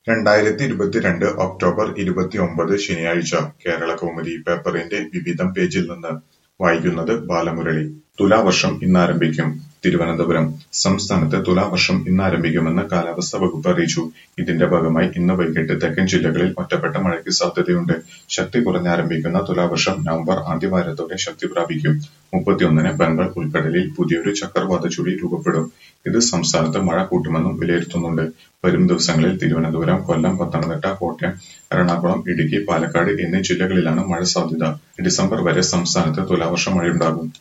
രണ്ടായിരത്തി ഇരുപത്തിരണ്ട് ഒക്ടോബർ ഇരുപത്തിയൊമ്പത് ശനിയാഴ്ച കേരളകൗമുദി പേപ്പറിന്റെ വിവിധം പേജിൽ നിന്ന് വായിക്കുന്നത് ബാലമുരളി. തുലാവർഷം ഇന്നാരംഭിക്കും തിരുവനന്തപുരം സംസ്ഥാനത്ത് തുലാവർഷം ഇന്നാരംഭിക്കുമെന്ന് കാലാവസ്ഥാ വകുപ്പ് അറിയിച്ചു. ഇതിന്റെ ഭാഗമായി ഇന്ന് വൈകിട്ട് തെക്കൻ ജില്ലകളിൽ ഒറ്റപ്പെട്ട മഴയ്ക്ക് സാധ്യതയുണ്ട്. ശക്തി കുറഞ്ഞാരംഭിക്കുന്ന തുലാവർഷം നവംബർ ആദ്യവാരത്തോടെ ശക്തി പ്രാപിക്കും. മുപ്പത്തിയൊന്നിന് ബംഗാൾ ഉൾക്കടലിൽ പുതിയൊരു ചക്രവാത ചുഴി രൂപപ്പെടും. ഇത് സംസ്ഥാനത്ത് മഴ കൂട്ടുമെന്നും വിലയിരുത്തുന്നുണ്ട്. വരും ദിവസങ്ങളിൽ തിരുവനന്തപുരം, കൊല്ലം, പത്തനംതിട്ട, കോട്ടയം, എറണാകുളം, ഇടുക്കി, പാലക്കാട് എന്നീ ജില്ലകളിലാണ് മഴ സാധ്യത. ഡിസംബർ വരെ സംസ്ഥാനത്ത് തുലാവർഷ മഴയുണ്ടാകും.